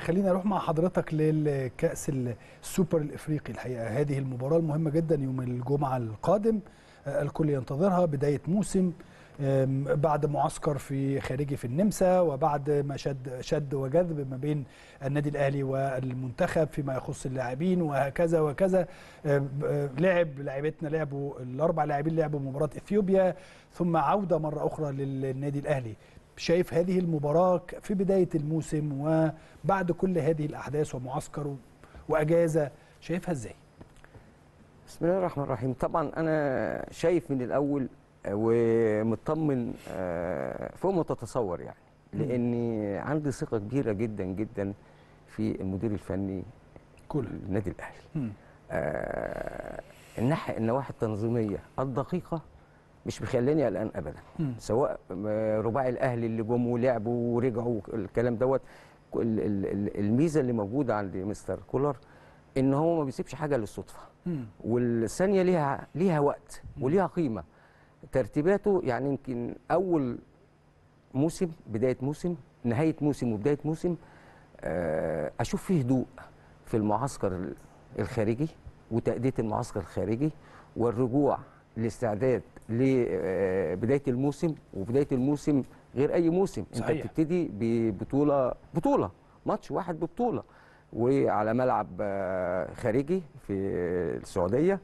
خليني اروح مع حضرتك للكاس السوبر الافريقي الحقيقه هذه المباراه المهمه جدا يوم الجمعه القادم الكل ينتظرها بدايه موسم بعد معسكر في خارجي في النمسا وبعد ما شد شد وجذب ما بين النادي الاهلي والمنتخب فيما يخص اللاعبين وهكذا وكذا لعب لاعبتنا لعبوا الاربع لاعبين لعبوا مباراه اثيوبيا ثم عوده مره اخرى للنادي الاهلي شايف هذه المباراه في بدايه الموسم وبعد كل هذه الاحداث ومعسكر واجازه شايفها ازاي بسم الله الرحمن الرحيم طبعا انا شايف من الاول ومطمن فوق ما تتصور يعني لاني عندي ثقه كبيره جدا جدا في المدير الفني كل النادي الاهلي آه الناحيه النواحي التنظيميه الدقيقه مش مخلاني قلقان ابدا مم. سواء رباعي الاهلي اللي جم ولعبوا ورجعوا الكلام دوت الميزه اللي موجوده عند مستر كولر ان هو ما بيسيبش حاجه للصدفه مم. والثانيه ليها ليها وقت وليها قيمه ترتيباته يعني يمكن اول موسم بدايه موسم نهايه موسم وبدايه موسم اشوف فيه هدوء في المعسكر الخارجي وتأدية المعسكر الخارجي والرجوع الاستعداد لبدايه الموسم وبدايه الموسم غير اي موسم صحيح. انت بتبتدي ببطوله بطوله ماتش واحد ببطوله وعلى ملعب خارجي في السعوديه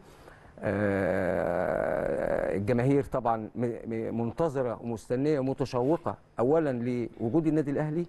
الجماهير طبعا منتظره ومستنيه ومتشوقه اولا لوجود النادي الاهلي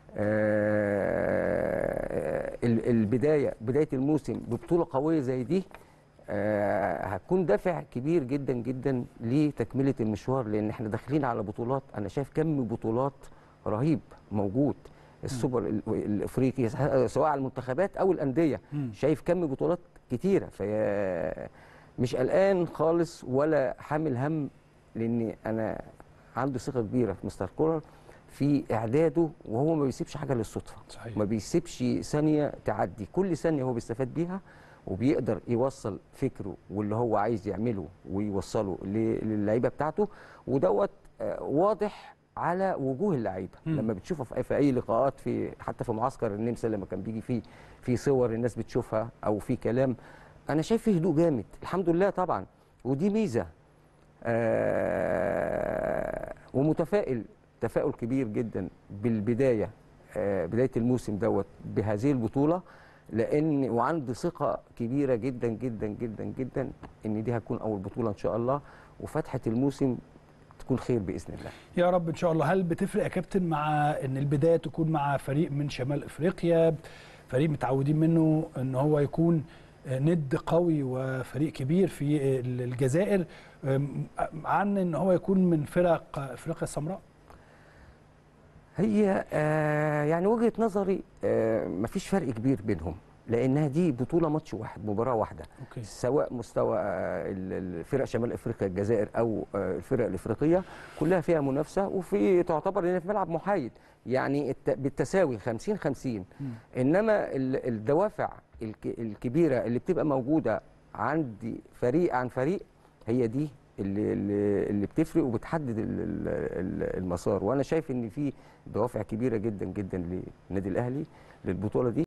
البدايه بدايه الموسم ببطوله قويه زي دي هتكون دافع كبير جدا جدا لتكمله المشوار لان احنا داخلين على بطولات انا شايف كم بطولات رهيب موجود السوبر الافريقي سواء على المنتخبات او الانديه شايف كم بطولات كتيره في مش قلقان خالص ولا حامل هم لان انا عندي ثقه كبيره في مستر كولر في اعداده وهو ما بيسيبش حاجه للصدفه صحيح. ما بيسيبش ثانيه تعدي كل ثانيه هو بيستفاد بيها وبيقدر يوصل فكره واللي هو عايز يعمله ويوصله للعيبه بتاعته ودوت واضح على وجوه اللعيبه لما بتشوفها في اي لقاءات في حتى في معسكر النمسا لما كان بيجي فيه في صور الناس بتشوفها او في كلام انا شايف فيه هدوء جامد الحمد لله طبعا ودي ميزه آه ومتفائل تفاؤل كبير جدا بالبدايه آه بدايه الموسم دوت بهذه البطوله لان وعندي ثقه كبيره جدا جدا جدا جدا ان دي هتكون اول بطوله ان شاء الله وفتحه الموسم تكون خير باذن الله يا رب ان شاء الله هل بتفرق يا كابتن مع ان البدايه تكون مع فريق من شمال افريقيا فريق متعودين منه ان هو يكون ند قوي وفريق كبير في الجزائر عن ان هو يكون من فرق افريقيا السمراء هي آه يعني وجهه نظري آه مفيش فرق كبير بينهم لانها دي بطوله ماتش واحد مباراه واحده أوكي. سواء مستوى الفرق شمال افريقيا الجزائر او الفرق الافريقيه كلها فيها منافسه وفي تعتبر ان في ملعب محايد يعني بالتساوي 50 50 انما الدوافع الكبيره اللي بتبقى موجوده عند فريق عن فريق هي دي اللي اللي بتفرق وبتحدد المسار وانا شايف ان في دوافع كبيره جدا جدا للنادي الاهلي للبطوله دي